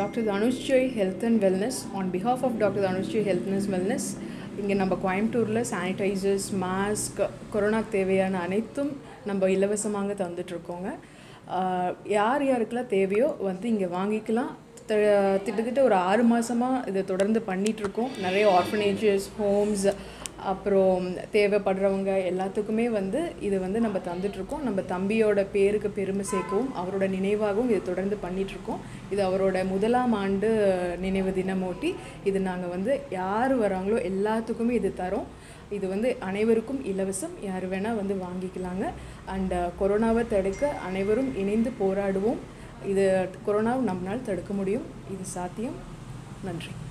doctor Dhanushjay health and wellness on behalf of doctor Dhanushjay health and wellness இங்கே நம்ம கோயம்புத்தூரில் sanitisers mask கொரோனாக்கு தேவையான அனைத்தும் நம்ம இலவசமாக தந்துட்டுருக்கோங்க யார் யாருக்கெல்லாம் தேவையோ வந்து இங்கே வாங்கிக்கலாம் த- கிட்டத்தட்ட ஒரு ஆறு மாதமாக இதை தொடர்ந்து பண்ணிகிட்ருக்கோம் நிறைய ஆர்ஃபனேஜஸ் ஹோம்ஸ் அப்புறம் தேவைப்படுறவங்க எல்லாத்துக்குமே வந்து இது வந்து நம்ம தந்துட்டுருக்கோம் நம்ம தம்பியோட பேருக்கு பெருமை சேர்க்கவும் அவரோட நினைவாகவும் இது தொடர்ந்து பண்ணிகிட்ருக்கோம் இது அவரோட முதலாம் ஆண்டு நினைவு தினமோட்டி இது நாங்கள் வந்து யார் வராங்களோ எல்லாத்துக்குமே இது தரோம் இது வந்து அனைவருக்கும் இலவசம் யார் வேணால் வந்து வாங்கிக்கலாங்க அண்ட் கொரோனாவை தடுக்க அனைவரும் இணைந்து போராடுவோம் இது கொரோனாவை நம்மளால் தடுக்க முடியும் இது சாத்தியம் நன்றி